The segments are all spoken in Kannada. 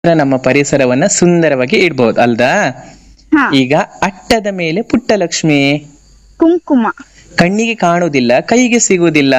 ನಮ್ಮ ಪರಿಸರವನ್ನ ಸುಂದರವಾಗಿ ಇಡ್ಬಹುದು ಅಲ್ದಾ ಹಾ ಈಗ ಅಟ್ಟದ ಮೇಲೆ ಪುಟ್ಟ ಲಕ್ಷ್ಮಿ ಕುಂಕುಮ ಕಣ್ಣಿಗೆ ಕಾಣುವುದಿಲ್ಲ ಕೈಗೆ ಸಿಗುವುದಿಲ್ಲ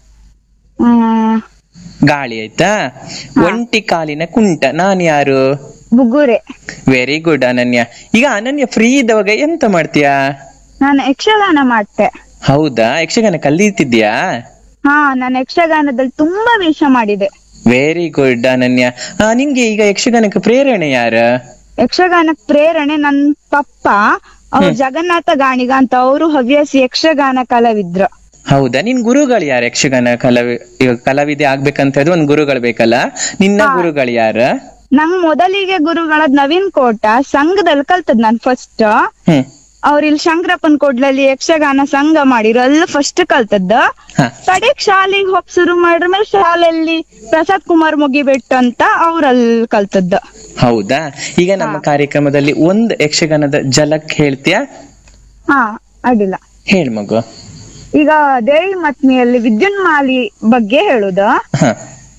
ಹ್ಮ್ ಗಾಳಿ ಆಯ್ತಾ ಒಂಟಿ ಕಾಲಿನ ಕುಂಟ ನಾನ್ ಯಾರು ಬುಗುರೆ ವೆರಿ ಗುಡ್ ಅನನ್ಯ ಈಗ ಅನನ್ಯ ಫ್ರೀ ಇದ್ದವಾಗ ಎಂತ ಮಾಡ್ತೀಯಾ ನಾನು ಯಕ್ಷಗಾನ ಮಾಡ್ತೆ ಹೌದಾ ಯಕ್ಷಗಾನ ಕಲಿತಿದ್ಯಾ ಹಾ ನಾನು ಯಕ್ಷಗಾನದಲ್ಲಿ ತುಂಬಾ ವೇಷ ಮಾಡಿದೆ ವೆರಿ ಗುಡ್ ಅನನ್ಯ ಆ, ನಿಂಗೆ ಈಗ ಯಕ್ಷಗಾನಕ್ಕೆ ಪ್ರೇರಣೆ ಯಾರ ಯಕ್ಷಗಾನಕ್ ಪ್ರೇರಣೆ ನನ್ ಪಪ್ಪ ಅವ್ರು ಜಗನ್ನಾಥ ಗಾಣಿಗ ಅಂತ ಅವರು ಹವ್ಯಾಸಿ ಯಕ್ಷಗಾನ ಕಲಾವಿದ್ರು ಹೌದಾ ನಿನ್ ಗುರುಗಳು ಯಾರು ಯಕ್ಷಗಾನ ಕಲಾವಿ ಈಗ ಕಲಾವಿದೆ ಆಗ್ಬೇಕಂತ ಹೇಳಿದ್ರೆ ಒಂದ್ ಗುರುಗಳು ಬೇಕಲ್ಲ ನಿನ್ನ ಗುರುಗಳು ಯಾರ ನಂಗ್ ಮೊದಲಿಗೆ ಗುರುಗಳದ್ ನವೀನ್ ಕೋಟ ಸಂಘದಲ್ಲಿ ಕಲ್ತದ್ ನಾನ್ ಫಸ್ಟ್ ಹ್ಮ್ ಅವ್ರ ಇಲ್ಲಿ ಶಂಕರಪ್ಪನ್ ಕೊಡ್ಲಲ್ಲಿ ಯಕ್ಷಗಾನ ಸಂಘ ಮಾಡಿರೋ ಅಲ್ಲಿ ಫಸ್ಟ್ ಕಲ್ತದ್ದ ಹ ಕಡೆಗ್ ಶಾಲೆಗೆ ಹೋಗ್ ಶುರು ಮಾಡಿದ್ರ ಮೇಲೆ ಶಾಲೆಯಲ್ಲಿ ಪ್ರಸಾದ್ ಕುಮಾರ್ ಮುಗಿಬೆಟ್ಟು ಅಂತ ಅವ್ರಲ್ಲಿ ಕಲ್ತದ್ದ ಹೌದಾ ಈಗ ನಮ್ಮ ಕಾರ್ಯಕ್ರಮದಲ್ಲಿ ಒಂದ್ ಯಕ್ಷಗಾನದ ಜಲಕ್ ಹೇಳ್ತೀಯಾ ಹಾ ಅಡ್ಡಿಲ್ಲ ಹೇಳ್ ಮಗು ಈಗ ದೇವಿ ಮತ್ನಿಯಲ್ಲಿ ವಿದ್ಯುನ್ಮಾಲಿ ಬಗ್ಗೆ ಹೇಳುದ ಹ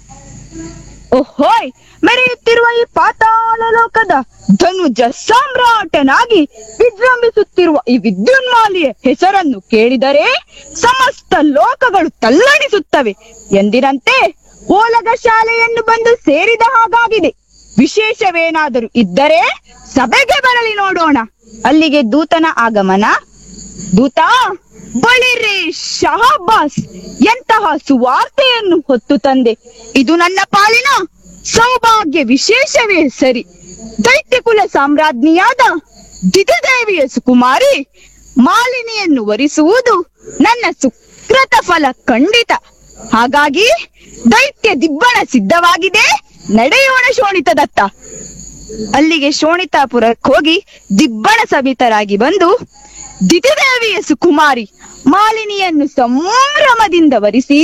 ಓಹೋಯ್ ಮೆರೆಯುತ್ತಿರುವ ಈ ಪಾತಾಳ ಲೋಕದ ಧನುಜ ಸಾಮ್ರಾಟನಾಗಿ ವಿಜೃಂಭಿಸುತ್ತಿರುವ ಈ ವಿದ್ಯುನ್ಮಾಲಿಯ ಹೆಸರನ್ನು ಕೇಳಿದರೆ ಸಮಸ್ತ ಲೋಕಗಳು ತಲ್ಲಣಿಸುತ್ತವೆ ಎಂದಿನಂತೆ ಓಲಗ ಶಾಲೆಯನ್ನು ಬಂದು ಸೇರಿದ ಹಾಗಾಗಿದೆ ವಿಶೇಷವೇನಾದರೂ ಇದ್ದರೆ ಸಭೆಗೆ ಬರಲಿ ನೋಡೋಣ ಅಲ್ಲಿಗೆ ದೂತನ ಆಗಮನ ದೂತ ಬಳಿರಿ ಶಹಬಾಸ್ ಎಂತಹ ಸುವಾರ್ತೆಯನ್ನು ಹೊತ್ತು ತಂದೆ ಇದು ನನ್ನ ಪಾಲಿನ ಸೌಭಾಗ್ಯ ವಿಶೇಷವೇ ಸರಿ ದೈತ್ಯ ಕುಲ ಸಾಮ್ರಾಜ್ಞಿಯಾದ ದಿಗದೇವಿಯ ಸುಕುಮಾರಿ ಮಾಲಿನಿಯನ್ನು ವರಿಸುವುದು ನನ್ನ ಸುಕೃತ ಫಲ ಖಂಡಿತ ಹಾಗಾಗಿ ದೈತ್ಯ ದಿಬ್ಬಣ ಸಿದ್ಧವಾಗಿದೆ ನಡೆಯೋಣ ಶೋಣಿತದತ್ತ ಅಲ್ಲಿಗೆ ಶೋಣಿತಾಪುರಕ್ಕೆ ಹೋಗಿ ದಿಬ್ಬಣ ಸಮೇತರಾಗಿ ಬಂದು ದಿತಿದೇವಿಯ ಸುಕುಮಾರಿ ಮಾಲಿನಿಯನ್ನು ಸಂಭ್ರಮದಿಂದ ವರಿಸಿ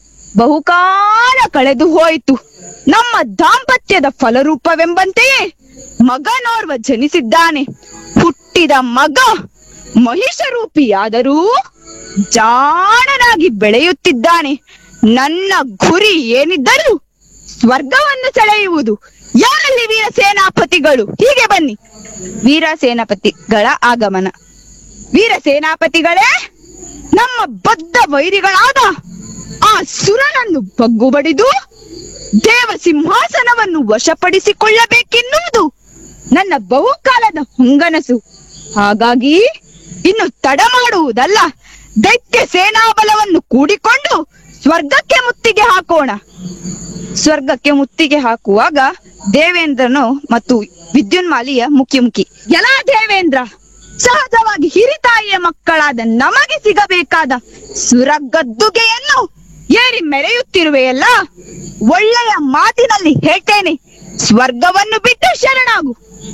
ಬಹುಕಾಲ ಕಳೆದು ಹೋಯಿತು ನಮ್ಮ ದಾಂಪತ್ಯದ ಫಲರೂಪವೆಂಬಂತೆಯೇ ಮಗನೋರ್ವ ಜನಿಸಿದ್ದಾನೆ ಹುಟ್ಟಿದ ಮಗ ಮಹಿಷರೂಪಿಯಾದರೂ ಜಾಣನಾಗಿ ಬೆಳೆಯುತ್ತಿದ್ದಾನೆ ನನ್ನ ಗುರಿ ಏನಿದ್ದರೂ ಸ್ವರ್ಗವನ್ನು ಸೆಳೆಯುವುದು ಯಾರಲ್ಲಿ ವೀರ ಸೇನಾಪತಿಗಳು ಹೀಗೆ ಬನ್ನಿ ವೀರ ಸೇನಾಪತಿಗಳ ಆಗಮನ ವೀರ ಸೇನಾಪತಿಗಳೇ ನಮ್ಮ ಬದ್ಧ ವೈರಿಗಳಾದ ಆ ಸುರನನ್ನು ಬಗ್ಗು ಬಡಿದು ದೇವ ಸಿಂಹಾಸನವನ್ನು ವಶಪಡಿಸಿಕೊಳ್ಳಬೇಕೆನ್ನುವುದು ನನ್ನ ಬಹುಕಾಲದ ಹೊಂಗನಸು ಹಾಗಾಗಿ ಇನ್ನು ತಡ ಮಾಡುವುದಲ್ಲ ದೈತ್ಯ ಸೇನಾಬಲವನ್ನು ಕೂಡಿಕೊಂಡು ಸ್ವರ್ಗಕ್ಕೆ ಮುತ್ತಿಗೆ ಹಾಕೋಣ ಸ್ವರ್ಗಕ್ಕೆ ಮುತ್ತಿಗೆ ಹಾಕುವಾಗ ದೇವೇಂದ್ರನು ಮತ್ತು ವಿದ್ಯುನ್ಮಾಲಿಯ ಮುಖಿಮುಖಿ ಎಲ್ಲ ದೇವೇಂದ್ರ ಸಹಜವಾಗಿ ಹಿರಿತಾಯಿಯ ಮಕ್ಕಳಾದ ನಮಗೆ ಸಿಗಬೇಕಾದ ಸುರಗದ್ದುಗೆಯನ್ನು ಏರಿ ಮೆರೆಯುತ್ತಿರುವೆಯಲ್ಲ ಒಳ್ಳೆಯ ಮಾತಿನಲ್ಲಿ ಹೇಳ್ತೇನೆ ಸ್ವರ್ಗವನ್ನು ಬಿಟ್ಟು ಶರಣಾಗು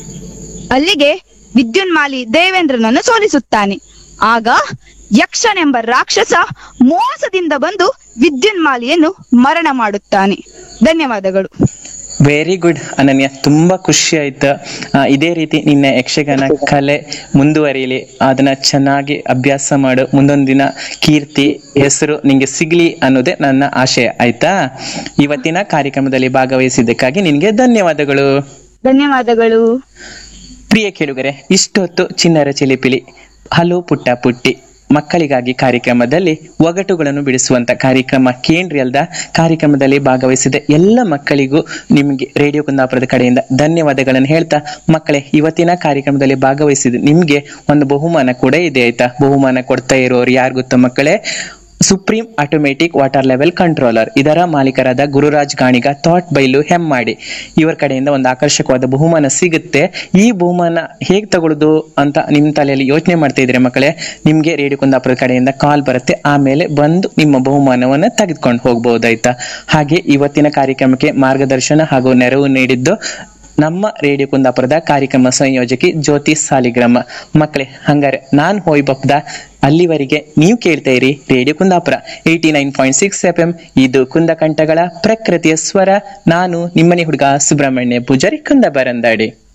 ಅಲ್ಲಿಗೆ ವಿದ್ಯುನ್ಮಾಲಿ ದೇವೇಂದ್ರನನ್ನು ಸೋಲಿಸುತ್ತಾನೆ ಆಗ ಯಕ್ಷನೆಂಬ ರಾಕ್ಷಸ ಮೋಸದಿಂದ ಬಂದು ವಿದ್ಯುನ್ಮಾಲಿಯನ್ನು ಮರಣ ಮಾಡುತ್ತಾನೆ ಧನ್ಯವಾದಗಳು ವೆರಿ ಗುಡ್ ಅನನ್ಯ ತುಂಬಾ ಖುಷಿ ಆಯ್ತು ಆ, ಇದೇ ರೀತಿ ನಿನ್ನ ಯಕ್ಷಗಾನ ಕಲೆ ಮುಂದುವರಿಯಲಿ ಅದನ್ನ ಚೆನ್ನಾಗಿ ಅಭ್ಯಾಸ ಮಾಡು ಮುಂದೊಂದು ದಿನ ಕೀರ್ತಿ ಹೆಸರು ನಿಂಗೆ ಸಿಗ್ಲಿ ಅನ್ನೋದೇ ನನ್ನ ಆಶಯ ಆಯ್ತಾ ಇವತ್ತಿನ ಕಾರ್ಯಕ್ರಮದಲ್ಲಿ ಭಾಗವಹಿಸಿದ್ದಕ್ಕಾಗಿ ನಿನ್ಗೆ ಧನ್ಯವಾದಗಳು ಧನ್ಯವಾದಗಳು ಪ್ರಿಯ ಕೇಳುಗರೆ ಇಷ್ಟೊತ್ತು ಚಿನ್ನರ ಚಿಲಿಪಿಲಿ ಹಲೋ ಪುಟ್ಟ ಪುಟ್ಟಿ ಮಕ್ಕಳಿಗಾಗಿ ಕಾರ್ಯಕ್ರಮದಲ್ಲಿ ಒಗಟುಗಳನ್ನು ಬಿಡಿಸುವಂತ ಕಾರ್ಯಕ್ರಮ ಕೇಂದ್ರಿ ಅಲ್ದ ಕಾರ್ಯಕ್ರಮದಲ್ಲಿ ಭಾಗವಹಿಸಿದ ಎಲ್ಲ ಮಕ್ಕಳಿಗೂ ನಿಮಗೆ ರೇಡಿಯೋ ಕುಂದಾಪುರದ ಕಡೆಯಿಂದ ಧನ್ಯವಾದಗಳನ್ನು ಹೇಳ್ತಾ ಮಕ್ಕಳೇ ಇವತ್ತಿನ ಕಾರ್ಯಕ್ರಮದಲ್ಲಿ ಭಾಗವಹಿಸಿದ ನಿಮ್ಗೆ ಒಂದು ಬಹುಮಾನ ಕೂಡ ಇದೆ ಆಯ್ತಾ ಬಹುಮಾನ ಕೊಡ್ತಾ ಇರೋರು ಯಾರು ಗೊತ್ತಾ ಮಕ್ಕಳೇ supreme automatic water level controller ಇದರ ಮಾಲೀಕರಾದ ಗುರುರಾಜ್ ಗಾಣಿಗ ಥಾಟ್ ಬೈಲು ಹೆಮ್ಮಾಡಿ ಇವರ ಕಡೆಯಿಂದ ಒಂದು ಆಕರ್ಷಕವಾದ ಬಹುಮಾನ ಸಿಗುತ್ತೆ ಈ ಬಹುಮಾನ ಹೇಗ್ ತಗೊಳ್ಳೋದು ಅಂತ ನಿಮ್ ತಲೆಯಲ್ಲಿ ಯೋಚನೆ ಮಾಡ್ತಾ ಇದ್ರೆ ಮಕ್ಕಳೇ ನಿಮ್ಗೆ ರೇಡಿಯೋ ಕುಂದಾಪುರದ ಕಡೆಯಿಂದ ಕಾಲ್ ಬರುತ್ತೆ ಆಮೇಲೆ ಬಂದು ನಿಮ್ಮ ಬಹುಮಾನವನ್ನ ತೆಗೆದುಕೊಂಡು ಹೋಗ್ಬಹುದಾಯ್ತಾ ಹಾಗೆ ಇವತ್ತಿನ ಕಾರ್ಯಕ್ರಮಕ್ಕೆ ಮಾರ್ಗದರ್ಶನ ಹಾಗೂ ನೆರವು ನೀಡಿದ್ದು ನಮ್ಮ ರೇಡಿಯೋ ಕುಂದಾಪುರದ ಕಾರ್ಯಕ್ರಮ ಸಂಯೋಜಕಿ ಜ್ಯೋತಿ ಸಾಲಿಗ್ರಾಮ ಮಕ್ಕಳೇ ಹಂಗಾರೆ ನಾನ್ ಹೋಯ್ ಬಪ್ದ ಅಲ್ಲಿವರೆಗೆ ನೀವು ಕೇಳ್ತಾ ಇರಿ radio Kundapura eighty nine point six F M ಇದು ಕುಂದಕಂಠಗಳ ಪ್ರಕೃತಿಯ ಸ್ವರ ನಾನು ನಿಮ್ಮನೆ ಹುಡುಗ ಸುಬ್ರಹ್ಮಣ್ಯ ಪೂಜಾರಿ ಕುಂದ ಬರಂದಾಡಿ